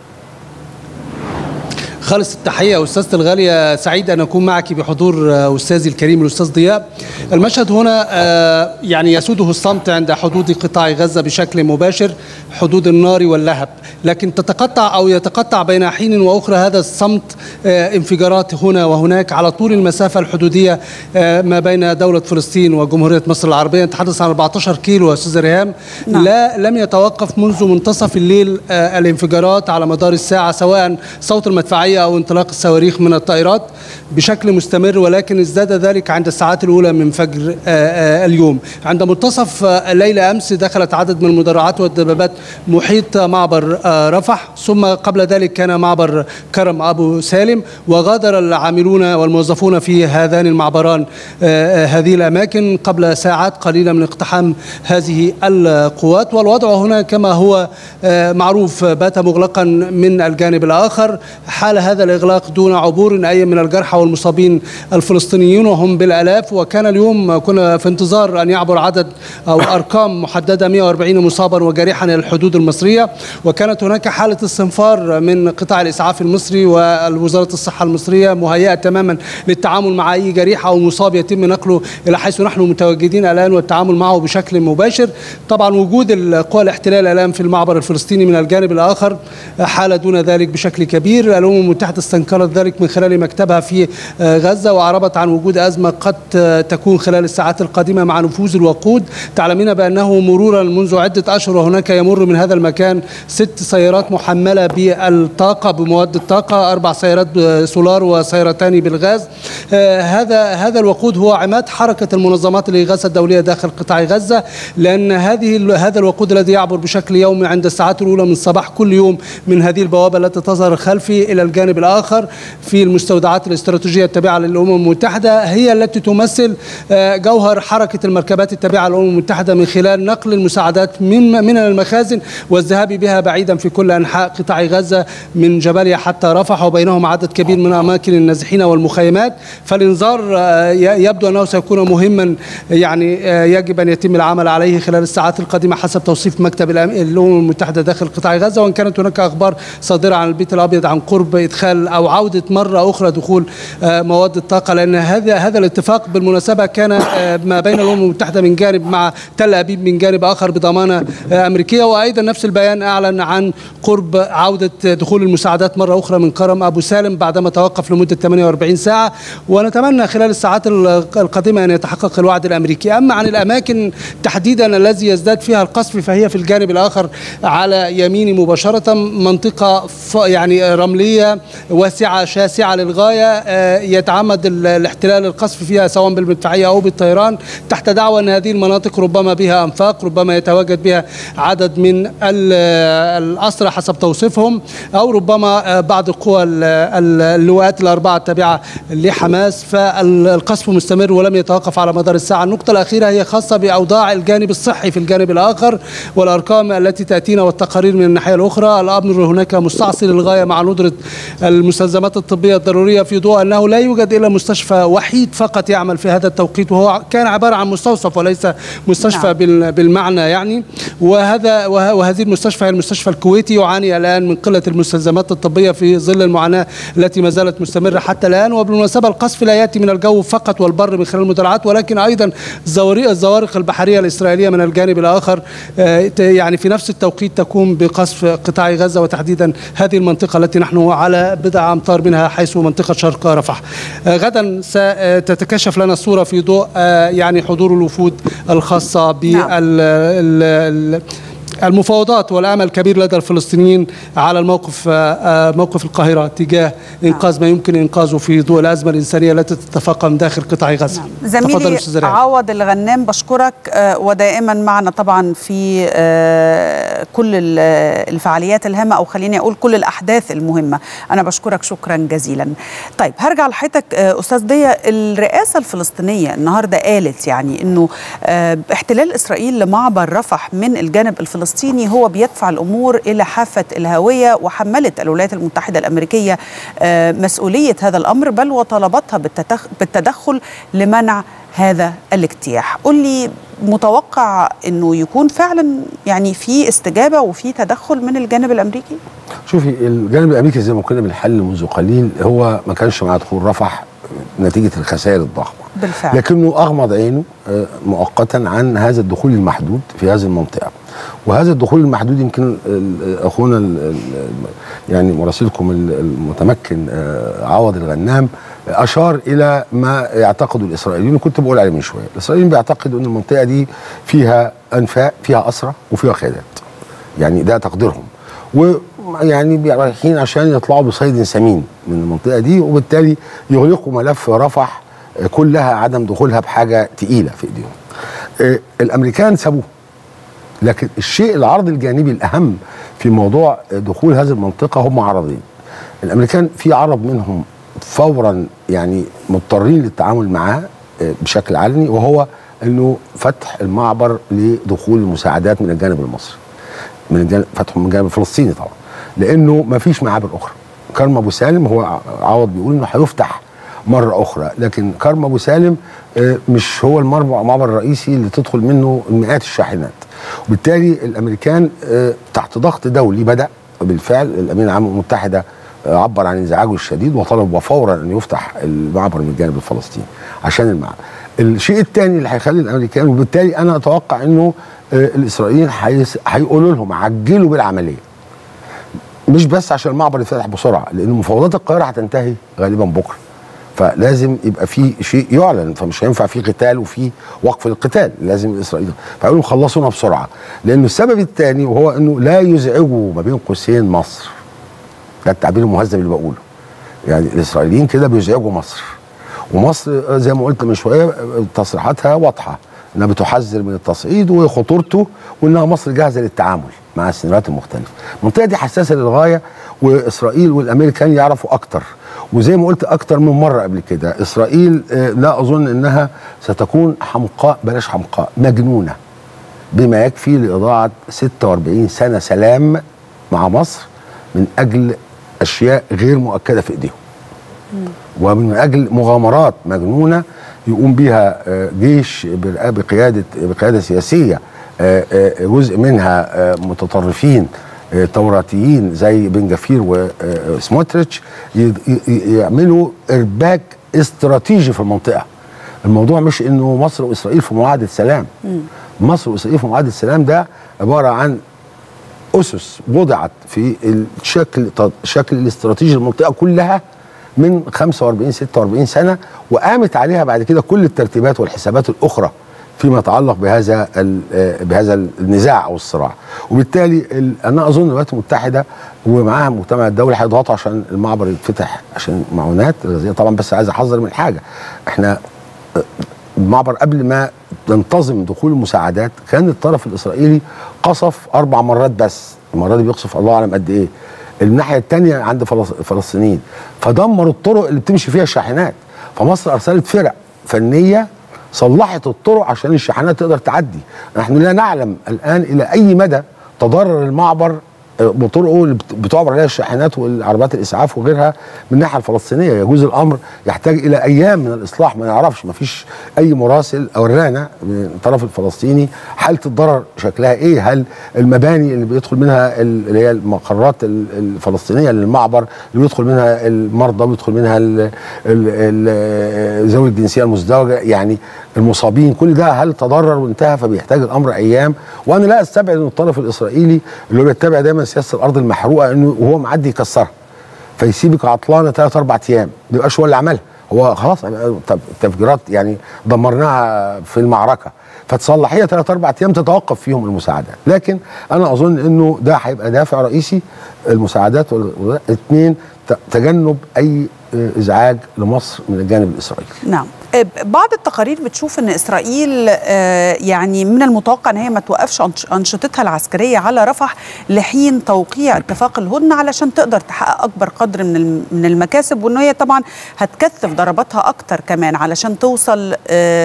S3: خالص التحية أستاذتي الغالية سعيد أن أكون معك بحضور آه، أستاذي الكريم الأستاذ ضياء المشهد هنا آه، يعني يسوده الصمت عند حدود قطاع غزة بشكل مباشر حدود النار واللهب لكن تتقطع أو يتقطع بين حين وأخرى هذا الصمت آه، انفجارات هنا وهناك على طول المسافة الحدودية آه، ما بين دولة فلسطين وجمهورية مصر العربية نتحدث عن 14 كيلو يا أستاذ ريهام
S1: نعم.
S3: لا لم يتوقف منذ منتصف الليل آه، الانفجارات على مدار الساعة سواء صوت المدفعية أو انطلاق الصواريخ من الطائرات بشكل مستمر ولكن ازداد ذلك عند الساعات الأولى من فجر آه، آه، اليوم عند منتصف آه، الليل أمس دخلت عدد من المدرعات والدبابات محيط معبر آه، رفح ثم قبل ذلك كان معبر كرم أبو سالم وغادر العاملون والموظفون في هذان المعبران آه، آه، هذه الأماكن قبل ساعات قليلة من اقتحام هذه القوات والوضع هنا كما هو آه، معروف بات مغلقا من الجانب الآخر حال هذا الإغلاق دون عبور أي من الجرحى والمصابين الفلسطينيون وهم بالآلاف وكان اليوم كنا في انتظار أن يعبر عدد أو أرقام محددة 140 مصابا وجريحا إلى الحدود المصرية وكانت هناك حالة استنفار من قطاع الإسعاف المصري ووزارة الصحة المصرية مهيئة تماما للتعامل مع أي جريح أو مصاب يتم نقله إلى حيث نحن متواجدين الآن والتعامل معه بشكل مباشر طبعا وجود القوى الاحتلال الآن في المعبر الفلسطيني من الجانب الآخر حال دون ذلك بشكل كبير الأمم المتحدة استنكرت ذلك من خلال مكتبها في آه، غزة وأعربت عن وجود أزمة قد آه، تكون خلال الساعات القادمة مع نفوذ الوقود تعلمين بأنه مرورا منذ عدة أشهر وهناك يمر من هذا المكان ست سيارات محملة بالطاقة بمواد الطاقة أربع سيارات سولار وسيارتان بالغاز آه، هذا هذا الوقود هو عماد حركة المنظمات الإغاثة الدولية داخل قطاع غزة لأن هذه ال- هذا الوقود الذي يعبر بشكل يومي عند الساعات الأولى من صباح كل يوم من هذه البوابة التي تظهر خلفي إلى الجانب الآخر في المستودعات الاستراتيجية التابعة للأمم المتحدة هي التي تمثل آه، جوهر حركة المركبات التابعة للأمم المتحدة من خلال نقل المساعدات من من المخازن والذهاب بها بعيدا في كل أنحاء قطاع غزة من جباليا حتى رفح وبينهم عدد كبير من أماكن النازحين والمخيمات فالإنذار آه، ي- يبدو أنه سيكون مهما يعني آه، يجب أن يتم العمل عليه خلال الساعات القادمة حسب توصيف مكتب الأم- الأمم المتحدة داخل قطاع غزة وإن كانت هناك أخبار صادرة عن البيت الأبيض عن قرب إدخال أو عودة مرة أخرى دخول آه، مواد الطاقة لأن هذا هذا الاتفاق بالمناسبة كان آه، ما بين الأمم المتحدة من جانب مع تل أبيب من جانب آخر بضمانة آه، أمريكية وأيضا نفس البيان أعلن عن قرب عودة دخول المساعدات مرة أخرى من كرم أبو سالم بعدما توقف لمدة 48 ساعة ونتمنى خلال الساعات ال- القادمة أن يتحقق الوعد الأمريكي أما عن الأماكن تحديدا الذي يزداد فيها القصف فهي في الجانب الآخر على يميني مباشرة منطقة ف- يعني رملية واسعة شاسعة للغاية آه، يتعمد ال- الاحتلال القصف فيها سواء بالمدفعية أو بالطيران تحت دعوى أن هذه المناطق ربما بها أنفاق ربما يتواجد بها عدد من ال- الأسرى حسب توصيفهم أو ربما آه، بعض القوى ال- ال- اللواءات الأربعة التابعة لحماس فالقصف مستمر ولم يتوقف على مدار الساعة النقطة الأخيرة هي خاصة بأوضاع الجانب الصحي في الجانب الآخر والأرقام التي تأتينا والتقارير من الناحية الأخرى الأمر هناك مستعصي للغاية مع ندرة المستلزمات الطبية الضرورية في ضوء أنه لا يوجد إلا مستشفى وحيد فقط يعمل في هذا التوقيت وهو كان عبارة عن مستوصف وليس مستشفى
S1: نعم.
S3: بال- بالمعنى يعني وهذا وه- وهذه المستشفى هي المستشفى الكويتي يعاني الآن من قلة المستلزمات الطبية في ظل المعاناة التي ما زالت مستمرة حتى الآن وبالمناسبة القصف لا يأتي من الجو فقط والبر من خلال المدرعات ولكن أيضا زوارق الزوارق البحرية الإسرائيلية من الجانب الآخر آه، ت- يعني في نفس التوقيت تقوم بقصف قطاع غزة وتحديدا هذه المنطقة التي نحن على بضع أمتار منها حيث منطقة شرق رفح آه، غدا ستتكشف لنا الصورة في ضوء آه، يعني حضور الوفود الخاصة بال
S1: نعم.
S3: ال- ال- المفاوضات والامل كبير لدى الفلسطينيين على الموقف موقف القاهره تجاه انقاذ ما يمكن انقاذه في ضوء الازمه الانسانيه التي تتفاقم داخل قطاع غزه.
S1: نعم. زميلي عوض الغنام بشكرك ودائما معنا طبعا في كل الفعاليات الهامه او خليني اقول كل الاحداث المهمه، انا بشكرك شكرا جزيلا. طيب هرجع لحضرتك استاذ ضياء الرئاسه الفلسطينيه النهارده قالت يعني انه احتلال اسرائيل لمعبر رفح من الجانب الفلسطيني هو بيدفع الامور الى حافه الهويه وحملت الولايات المتحده الامريكيه مسؤوليه هذا الامر بل وطلبتها بالتدخل لمنع هذا الاجتياح قل لي متوقع انه يكون فعلا يعني في استجابه وفي تدخل من الجانب الامريكي
S2: شوفي الجانب الامريكي زي ما كنا بنحل منذ قليل هو ما كانش مع دخول رفح نتيجه الخسائر الضخمه
S1: بالفعل
S2: لكنه اغمض عينه مؤقتا عن هذا الدخول المحدود في هذه المنطقه وهذا الدخول المحدود يمكن اخونا يعني مراسلكم المتمكن عوض الغنام اشار الى ما يعتقده الاسرائيليين وكنت بقول عليه من شويه الاسرائيليين بيعتقدوا ان المنطقه دي فيها انفاق فيها اسرى وفيها قيادات يعني ده تقديرهم ويعني رايحين عشان يطلعوا بصيد سمين من المنطقه دي وبالتالي يغلقوا ملف رفح كلها عدم دخولها بحاجه تقيله في ايديهم الامريكان سابوه لكن الشيء العرض الجانبي الاهم في موضوع دخول هذه المنطقه هم عرضين الامريكان في عرض منهم فورا يعني مضطرين للتعامل معاه بشكل علني وهو انه فتح المعبر لدخول المساعدات من الجانب المصري من الجانب فتحه من الجانب الفلسطيني طبعا لانه ما فيش معابر اخرى كرم ابو سالم هو عوض بيقول انه هيفتح مره اخرى لكن كرم ابو سالم مش هو المعبر الرئيسي اللي تدخل منه مئات الشاحنات وبالتالي الامريكان تحت ضغط دولي بدا بالفعل الامين العام المتحده عبر عن انزعاجه الشديد وطلب فورا ان يفتح المعبر من الجانب الفلسطيني عشان المعبر. الشيء الثاني اللي هيخلي الامريكان وبالتالي انا اتوقع انه الاسرائيليين هيقولوا لهم عجلوا بالعمليه. مش بس عشان المعبر يتفتح بسرعه لان مفاوضات القاهره هتنتهي غالبا بكره. فلازم يبقى في شيء يعلن فمش هينفع في قتال وفي وقف للقتال لازم الاسرائيليين فيقولوا خلصونا بسرعه لانه السبب الثاني وهو انه لا يزعجوا ما بين قوسين مصر ده التعبير المهذب اللي بقوله يعني الاسرائيليين كده بيزعجوا مصر ومصر زي ما قلت من شويه تصريحاتها واضحه انها بتحذر من التصعيد وخطورته وانها مصر جاهزه للتعامل مع السيناريوهات المختلفه. المنطقه دي حساسه للغايه واسرائيل والامريكان يعرفوا اكتر وزي ما قلت اكتر من مره قبل كده اسرائيل لا اظن انها ستكون حمقاء بلاش حمقاء مجنونه بما يكفي لاضاعه 46 سنه سلام مع مصر من اجل اشياء غير مؤكده في ايديهم ومن اجل مغامرات مجنونه يقوم بها جيش بقياده بقياده سياسيه جزء منها متطرفين توراتيين زي بن جفير وسموتريتش يعملوا ارباك استراتيجي في المنطقه الموضوع مش انه مصر واسرائيل في معاهده سلام مصر واسرائيل في معاهده السلام ده عباره عن اسس وضعت في الشكل الشكل الاستراتيجي للمنطقه كلها من 45 46 سنه وقامت عليها بعد كده كل الترتيبات والحسابات الاخرى فيما يتعلق بهذا بهذا النزاع او الصراع وبالتالي انا اظن الولايات المتحده ومعاها المجتمع الدولي هيضغطوا عشان المعبر يتفتح عشان معونات الغذائيه طبعا بس عايز احذر من حاجه احنا المعبر قبل ما تنتظم دخول المساعدات كان الطرف الاسرائيلي قصف اربع مرات بس المره دي بيقصف الله اعلم قد ايه الناحيه الثانيه عند الفلسطينيين فدمروا الطرق اللي بتمشي فيها الشاحنات فمصر ارسلت فرق فنيه صلحت الطرق عشان الشاحنات تقدر تعدي نحن لا نعلم الان الى اي مدى تضرر المعبر بطرقه اللي بتعبر عليها الشاحنات والعربات الاسعاف وغيرها من الناحيه الفلسطينيه يجوز الامر يحتاج الى ايام من الاصلاح ما نعرفش ما فيش اي مراسل اورانا من الطرف الفلسطيني حاله الضرر شكلها ايه هل المباني اللي بيدخل منها اللي هي المقرات الفلسطينيه للمعبر اللي بيدخل منها المرضى بيدخل منها ذوي الجنسيه المزدوجه يعني المصابين كل ده هل تضرر وانتهى فبيحتاج الامر ايام وانا لا استبعد ان الطرف الاسرائيلي اللي هو بيتبع دايما سياسه الارض المحروقه انه وهو معدي يكسرها فيسيبك عطلانه ثلاث اربع ايام ما يبقاش هو اللي عملها هو خلاص طب التفجيرات يعني دمرناها في المعركه فتصلحيه ثلاث اربع ايام تتوقف فيهم المساعدات لكن انا اظن انه ده هيبقى دافع رئيسي المساعدات اثنين تجنب اي ازعاج لمصر من الجانب الاسرائيلي
S1: نعم بعض التقارير بتشوف ان اسرائيل يعني من المتوقع ان هي ما توقفش انشطتها العسكريه على رفح لحين توقيع اتفاق الهدنه علشان تقدر تحقق اكبر قدر من من المكاسب وان هي طبعا هتكثف ضرباتها اكتر كمان علشان توصل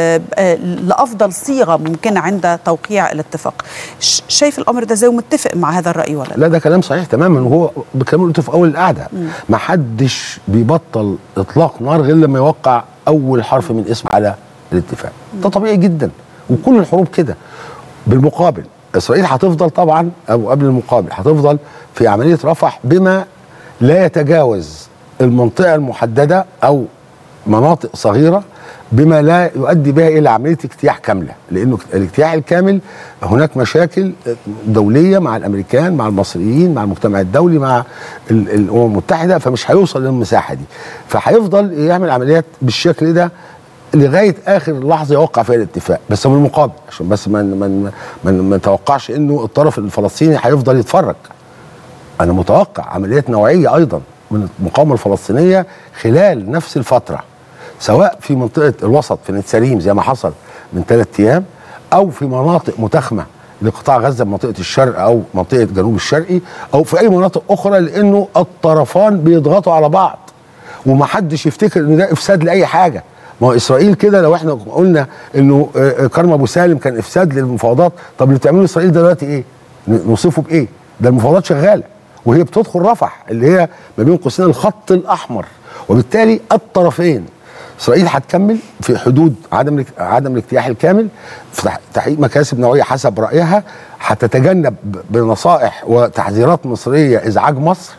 S1: لافضل صيغه ممكنه عند توقيع الاتفاق شايف الامر ده زي ومتفق مع هذا الراي ولا
S2: لا ده كلام صحيح تماما وهو بكلام قلته في اول القعده ما حدش بيبطل اطلاق نار غير لما يوقع اول حرف من اسم على الاتفاق ده طبيعي جدا وكل الحروب كده بالمقابل اسرائيل هتفضل طبعا او قبل المقابل هتفضل في عمليه رفح بما لا يتجاوز المنطقه المحدده او مناطق صغيره بما لا يؤدي بها الى عمليه اجتياح كامله لانه الاجتياح الكامل هناك مشاكل دوليه مع الامريكان مع المصريين مع المجتمع الدولي مع الامم المتحده فمش هيوصل للمساحه دي فهيفضل يعمل عمليات بالشكل ده لغايه اخر لحظه يوقع فيها الاتفاق بس بالمقابل عشان بس ما ما ما, ما نتوقعش انه الطرف الفلسطيني هيفضل يتفرج انا متوقع عمليات نوعيه ايضا من المقاومه الفلسطينيه خلال نفس الفتره سواء في منطقه الوسط في نتسليم زي ما حصل من ثلاث ايام او في مناطق متاخمه لقطاع غزه منطقه الشرق او منطقه جنوب الشرقي او في اي مناطق اخرى لانه الطرفان بيضغطوا على بعض ومحدش يفتكر ان ده افساد لاي حاجه ما هو اسرائيل كده لو احنا قلنا انه كرم ابو سالم كان افساد للمفاوضات طب اللي بتعمله اسرائيل دلوقتي ايه؟ نوصفه بايه؟ ده المفاوضات شغاله وهي بتدخل رفح اللي هي ما بين قوسين الخط الاحمر وبالتالي الطرفين اسرائيل هتكمل في حدود عدم عدم الاجتياح الكامل في تحقيق مكاسب نوعيه حسب رايها هتتجنب بنصائح وتحذيرات مصريه ازعاج مصر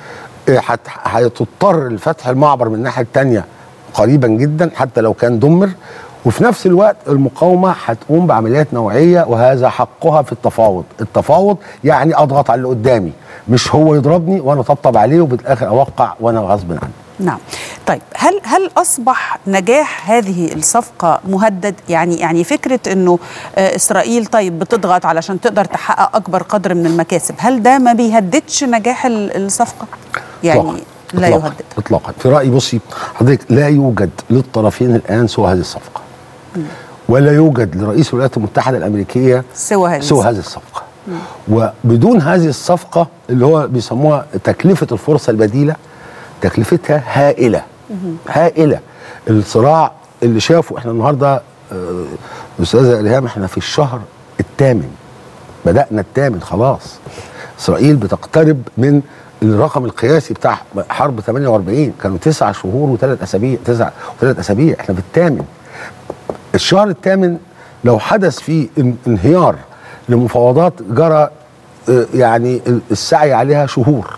S2: هتضطر لفتح المعبر من الناحيه الثانيه قريبا جدا حتى لو كان دمر وفي نفس الوقت المقاومه هتقوم بعمليات نوعيه وهذا حقها في التفاوض، التفاوض يعني اضغط على اللي قدامي مش هو يضربني وانا اطبطب عليه وبالاخر اوقع وانا غصب عني.
S1: نعم طيب هل هل اصبح نجاح هذه الصفقه مهدد يعني يعني فكره انه اسرائيل طيب بتضغط علشان تقدر تحقق اكبر قدر من المكاسب هل ده ما بيهددش نجاح الصفقه يعني
S2: إطلاقاً.
S1: لا
S2: إطلاقاً.
S1: يهدد
S2: اطلاقا في رايي بصي حضرتك لا يوجد للطرفين الان سوى هذه الصفقه ولا يوجد لرئيس الولايات المتحده الامريكيه
S1: سوى هذه
S2: سوى هذه الصفقه وبدون هذه الصفقه اللي هو بيسموها تكلفه الفرصه البديله تكلفتها هائله هائله الصراع اللي شافه احنا النهارده آه، استاذه الهام احنا في الشهر الثامن بدانا الثامن خلاص اسرائيل بتقترب من الرقم القياسي بتاع حرب 48 كانوا تسع شهور وثلاث اسابيع تسع وثلاث اسابيع احنا في الثامن الشهر الثامن لو حدث فيه ان- انهيار لمفاوضات جرى آه، يعني السعي عليها شهور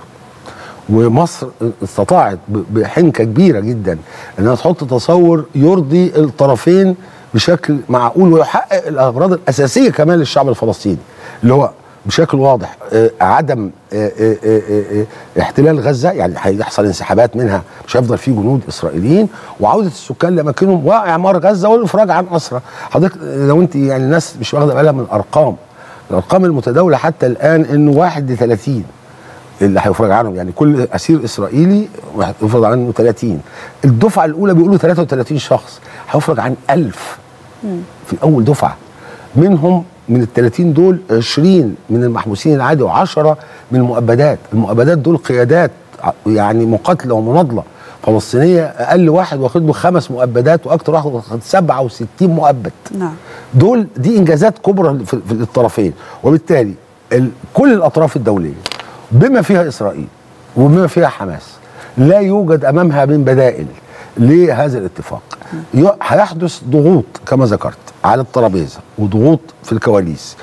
S2: ومصر استطاعت ب- بحنكه كبيره جدا انها تحط تصور يرضي الطرفين بشكل معقول ويحقق الاغراض الاساسيه كمان للشعب الفلسطيني اللي هو بشكل واضح آه، عدم آه، آه، آه، آه، احتلال غزه يعني هيحصل انسحابات منها مش هيفضل في جنود اسرائيليين وعوده السكان لاماكنهم واعمار غزه والافراج عن اسرى حضرتك لو انت يعني الناس مش واخده بالها من الارقام الارقام المتداوله حتى الان انه واحد ل 30 اللي هيفرج عنهم يعني كل اسير اسرائيلي يفرج عنه 30 الدفعه الاولى بيقولوا 33 شخص هيفرج عن 1000 في اول دفعه منهم من ال 30 دول 20 من المحبوسين العادي و10 من المؤبدات المؤبدات دول قيادات ع- يعني مقاتله ومناضله فلسطينيه اقل واحد واخد له خمس مؤبدات واكثر واحد واخد 67 مؤبد
S1: نعم
S2: دول دي انجازات كبرى في, في الطرفين وبالتالي ال كل الاطراف الدوليه بما فيها اسرائيل وبما فيها حماس لا يوجد امامها من بدائل لهذا الاتفاق ي- هيحدث ضغوط كما ذكرت على الترابيزه وضغوط في الكواليس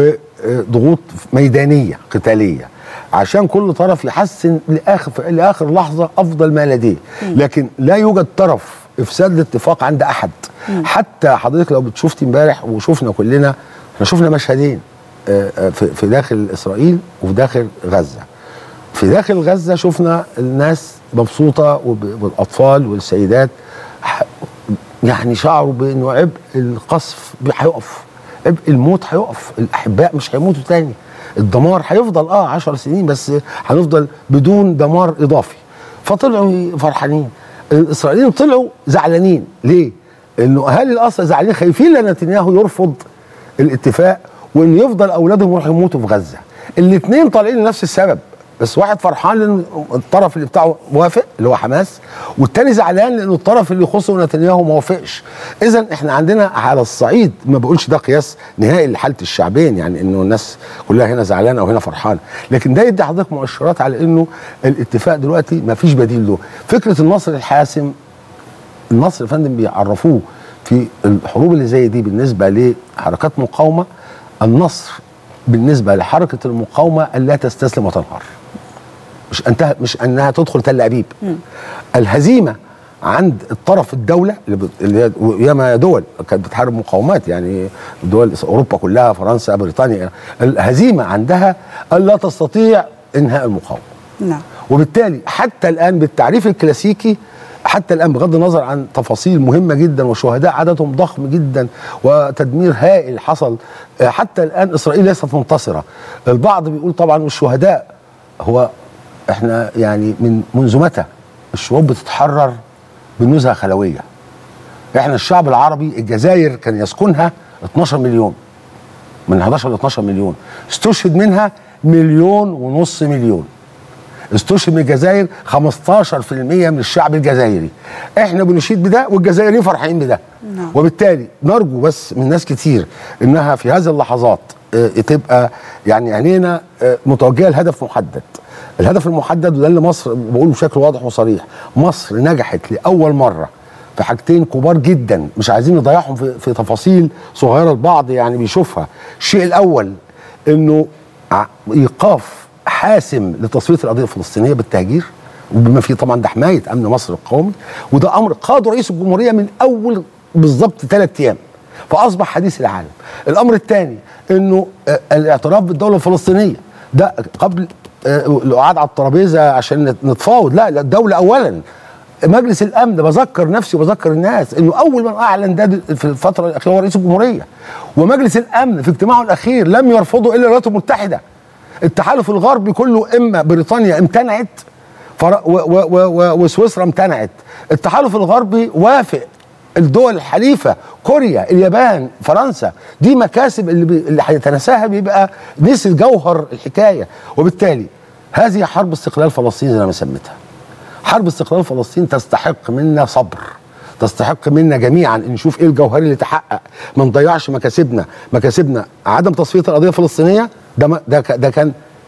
S2: وضغوط ميدانيه قتاليه عشان كل طرف يحسن لاخر لاخر لحظه افضل ما لديه لكن لا يوجد طرف افساد الاتفاق عند احد حتى حضرتك لو بتشوفتي امبارح وشفنا كلنا احنا شفنا مشهدين آه، آه، في في داخل اسرائيل وفي داخل غزه في داخل غزه شفنا الناس مبسوطه وب- والاطفال والسيدات ح- يعني شعروا بانه عبء القصف هيقف عبء الموت هيقف الاحباء مش هيموتوا تاني الدمار هيفضل اه 10 سنين بس هنفضل بدون دمار اضافي فطلعوا فرحانين الاسرائيليين طلعوا زعلانين ليه؟ انه اهالي القصر زعلانين خايفين لان نتنياهو يرفض الاتفاق وان يفضل اولادهم يروحوا يموتوا في غزه الاثنين طالعين لنفس السبب بس واحد فرحان لان الطرف اللي بتاعه موافق اللي هو حماس والتاني زعلان لانه الطرف اللي يخصه نتنياهو ما وافقش اذا احنا عندنا على الصعيد ما بقولش ده قياس نهائي لحاله الشعبين يعني انه الناس كلها هنا زعلانه او هنا فرحانه لكن ده يدي حضرتك مؤشرات على انه الاتفاق دلوقتي ما فيش بديل له فكره النصر الحاسم النصر يا فندم بيعرفوه في الحروب اللي زي دي بالنسبه لحركات مقاومه النصر بالنسبه لحركه المقاومه ان لا تستسلم وتنهار مش انتهى مش انها تدخل تل ابيب الهزيمه عند الطرف الدوله اللي بت- اللي هي ياما دول كانت بتحارب مقاومات يعني دول اوروبا كلها فرنسا بريطانيا الهزيمه عندها الا تستطيع انهاء المقاومه
S1: نعم
S2: وبالتالي حتى الان بالتعريف الكلاسيكي حتى الان بغض النظر عن تفاصيل مهمه جدا وشهداء عددهم ضخم جدا وتدمير هائل حصل آه، حتى الان اسرائيل ليست منتصره البعض بيقول طبعا الشهداء هو احنا يعني من منذ متى الشعوب بتتحرر بنزهه خلويه احنا الشعب العربي الجزائر كان يسكنها 12 مليون من 11 ل 12 مليون استشهد منها مليون ونص مليون استشهد من الجزائر 15% من الشعب الجزائري احنا بنشيد بده والجزائريين فرحانين بده
S1: نعم.
S2: وبالتالي نرجو بس من ناس كتير انها في هذه اللحظات آه، تبقى يعني عينينا آه، متوجهه لهدف محدد الهدف المحدد وده اللي مصر بقوله بشكل واضح وصريح مصر نجحت لاول مره في حاجتين كبار جدا مش عايزين نضيعهم في, في تفاصيل صغيره البعض يعني بيشوفها الشيء الاول انه ع- ايقاف حاسم لتصفيه القضيه الفلسطينيه بالتهجير وبما فيه طبعا ده حمايه امن مصر القومي وده امر قاده رئيس الجمهوريه من اول بالظبط ثلاث ايام فاصبح حديث العالم الامر الثاني انه آه، الاعتراف بالدوله الفلسطينيه ده قبل آه، القعاد على الترابيزه عشان نت- نتفاوض لا لا الدوله اولا مجلس الامن بذكر نفسي وبذكر الناس انه اول من اعلن ده في الفتره الاخيره هو رئيس الجمهوريه ومجلس الامن في اجتماعه الاخير لم يرفضه الا الولايات المتحده التحالف الغربي كله اما بريطانيا امتنعت فر- و- و- و- و- وسويسرا امتنعت التحالف الغربي وافق الدول الحليفه كوريا اليابان فرنسا دي مكاسب اللي بي اللي هيتناساها بيبقى نسي جوهر الحكايه وبالتالي هذه حرب استقلال فلسطين زي ما سميتها حرب استقلال فلسطين تستحق منا صبر تستحق منا جميعا ان نشوف ايه الجوهري اللي تحقق ما نضيعش مكاسبنا مكاسبنا عدم تصفيه القضيه الفلسطينيه ده ما- ده ك- ده كان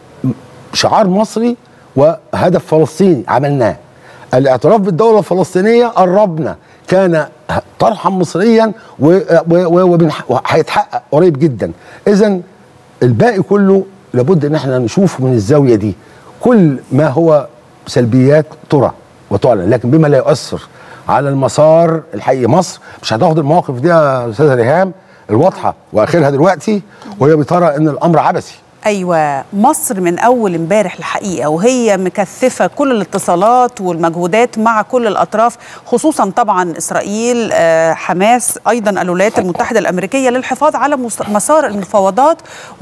S2: شعار مصري وهدف فلسطيني عملناه الاعتراف بالدوله الفلسطينيه قربنا كان طرحا مصريا و- و- و- وبنح- وهيتحقق قريب جدا اذا الباقي كله لابد ان احنا نشوفه من الزاويه دي كل ما هو سلبيات ترى وتعلن لكن بما لا يؤثر على المسار الحقيقي مصر مش هتاخد المواقف دي يا استاذه ريهام الواضحه واخرها دلوقتي وهي بترى ان الامر عبثي
S1: ايوه مصر من اول امبارح الحقيقه وهي مكثفه كل الاتصالات والمجهودات مع كل الاطراف خصوصا طبعا اسرائيل آه، حماس ايضا الولايات المتحده الامريكيه للحفاظ على مس- مسار المفاوضات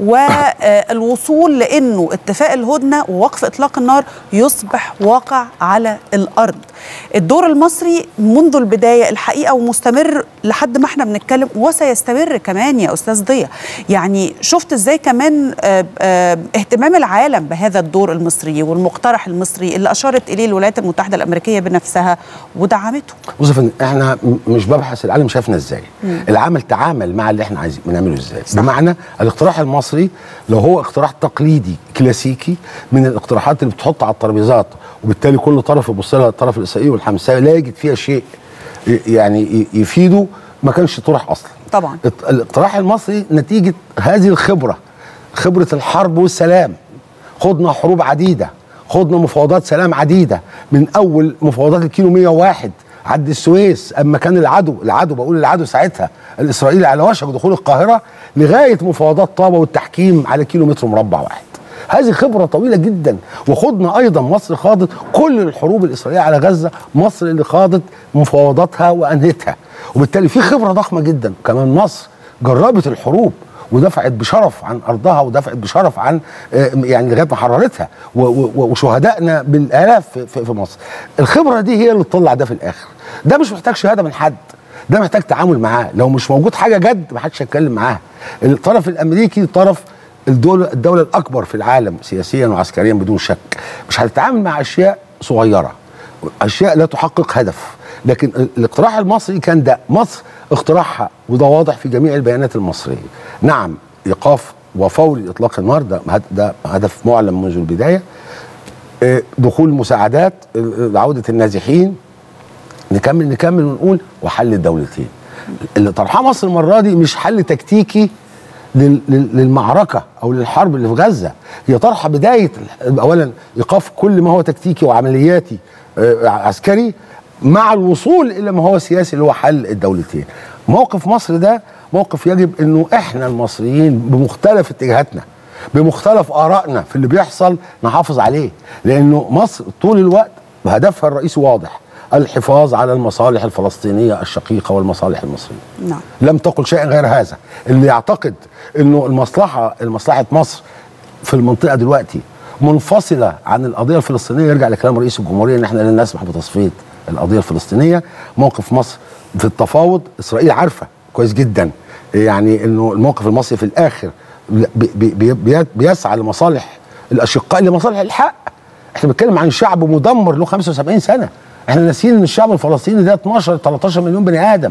S1: والوصول لانه اتفاق الهدنه ووقف اطلاق النار يصبح واقع على الارض الدور المصري منذ البدايه الحقيقه ومستمر لحد ما احنا بنتكلم وسيستمر كمان يا استاذ ضياء يعني شفت ازاي كمان آه، آه، اهتمام العالم بهذا الدور المصري والمقترح المصري اللي اشارت اليه الولايات المتحده الامريكيه بنفسها ودعمته
S2: بص يا فندم احنا م- مش ببحث العالم شافنا ازاي العالم تعامل مع اللي احنا عايزين بنعمله ازاي
S1: صح.
S2: بمعنى الاقتراح المصري لو هو اقتراح تقليدي كلاسيكي من الاقتراحات اللي بتحط على الترابيزات وبالتالي كل طرف يبص لها الطرف الاسرائيلي والحمساوي لا يجد فيها شيء ي- يعني ي- يفيده ما كانش طرح اصلا
S1: طبعا
S2: الت- الاقتراح المصري نتيجة هذه الخبرة خبرة الحرب والسلام خضنا حروب عديدة خضنا مفاوضات سلام عديدة من أول مفاوضات الكيلو 101 عد السويس أما كان العدو العدو بقول العدو ساعتها الإسرائيلي على وشك دخول القاهرة لغاية مفاوضات طابة والتحكيم على كيلو متر مربع واحد هذه خبرة طويلة جدا وخضنا أيضا مصر خاضت كل الحروب الإسرائيلية على غزة مصر اللي خاضت مفاوضاتها وأنهتها وبالتالي في خبرة ضخمة جدا كمان مصر جربت الحروب ودفعت بشرف عن ارضها ودفعت بشرف عن آه، يعني لغايه ما حررتها و- و- وشهدائنا بالالاف في- في في مصر الخبره دي هي اللي تطلع ده في الاخر ده مش محتاج شهاده من حد ده محتاج تعامل معاه لو مش موجود حاجه جد ما حدش هيتكلم معاها الطرف الامريكي طرف الدولة الدولة الأكبر في العالم سياسيا وعسكريا بدون شك مش هتتعامل مع أشياء صغيرة أشياء لا تحقق هدف لكن ال- الاقتراح المصري كان ده مصر اقتراحها وده واضح في جميع البيانات المصرية نعم إيقاف وفوري إطلاق النار ده هد- ده هدف معلن منذ البداية آه، دخول مساعدات ال- عودة النازحين نكمل نكمل ونقول وحل الدولتين اللي طرحها مصر المره دي مش حل تكتيكي لل- لل- للمعركه او للحرب اللي في غزه هي طرحه بدايه ال- اولا ايقاف كل ما هو تكتيكي وعملياتي آه، عسكري مع الوصول الى ما هو سياسي اللي هو حل الدولتين موقف مصر ده موقف يجب انه احنا المصريين بمختلف اتجاهاتنا بمختلف ارائنا في اللي بيحصل نحافظ عليه لانه مصر طول الوقت هدفها الرئيسي واضح الحفاظ على المصالح الفلسطينيه الشقيقه والمصالح المصريه
S1: نعم
S2: لم تقل شيئا غير هذا اللي يعتقد انه المصلحه المصلحه مصر في المنطقه دلوقتي منفصله عن القضيه الفلسطينيه يرجع لكلام رئيس الجمهوريه ان احنا لن نسمح بتصفيه القضيه الفلسطينيه موقف مصر في التفاوض اسرائيل عارفه كويس جدا يعني انه الموقف المصري في الاخر بي بي بي بيسعى لمصالح الاشقاء لمصالح الحق احنا بنتكلم عن شعب مدمر له 75 سنه احنا ناسيين ان الشعب الفلسطيني ده 12 13 مليون بني ادم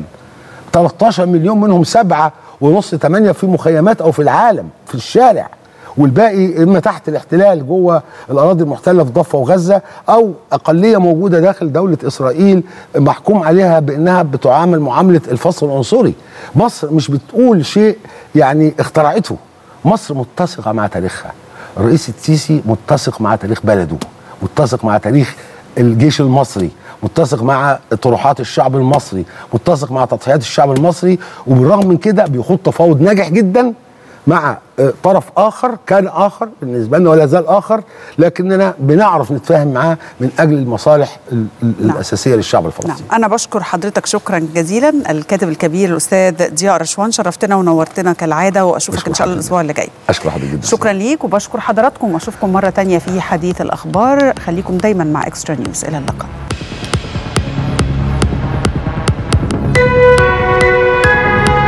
S2: 13 مليون منهم سبعة ونص ثمانية في مخيمات أو في العالم في الشارع والباقي إما تحت الاحتلال جوه الأراضي المحتلة في ضفة وغزة أو أقلية موجودة داخل دولة إسرائيل محكوم عليها بأنها بتعامل معاملة الفصل العنصري مصر مش بتقول شيء يعني اخترعته مصر متسقة مع تاريخها الرئيس السيسي متسق مع تاريخ بلده متسق مع تاريخ الجيش المصري متسق مع طروحات الشعب المصري متسق مع تضحيات الشعب المصري وبالرغم من كده بيخوض تفاوض ناجح جدا مع آه، طرف اخر كان اخر بالنسبه لنا ولا زال اخر لكننا بنعرف نتفاهم معاه من اجل المصالح ال- ال-
S1: نعم.
S2: الاساسيه للشعب
S1: نعم
S2: الفلسطيني
S1: أنا بشكر حضرتك شكرا جزيلا الكاتب الكبير الأستاذ ضياء رشوان شرفتنا ونورتنا كالعادة وأشوفك
S2: بشكر
S1: إن شاء الله
S2: حضرتك.
S1: الأسبوع اللي جاي
S2: اشكر حضرتك جدا
S1: شكرا ليك وبشكر حضراتكم وأشوفكم مرة تانية في حديث الأخبار خليكم دايما مع إكسترا نيوز إلى اللقاء